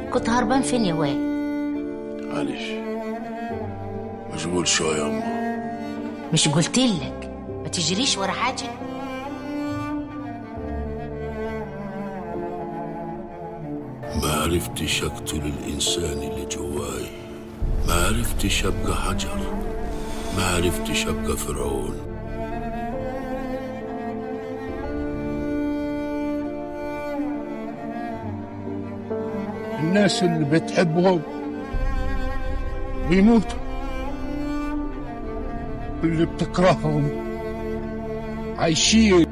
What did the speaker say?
كنت هربان فين يا واد معلش مشغول شوية يا أمه مش قلتلك ما تجريش ورا حاجه ما عرفتش أقتل الإنسان اللي جواي ما عرفتش أبقى حجر ما عرفتش أبقى فرعون الناس اللي بتحبهم بيموتوا اللي بتكرههم عايشين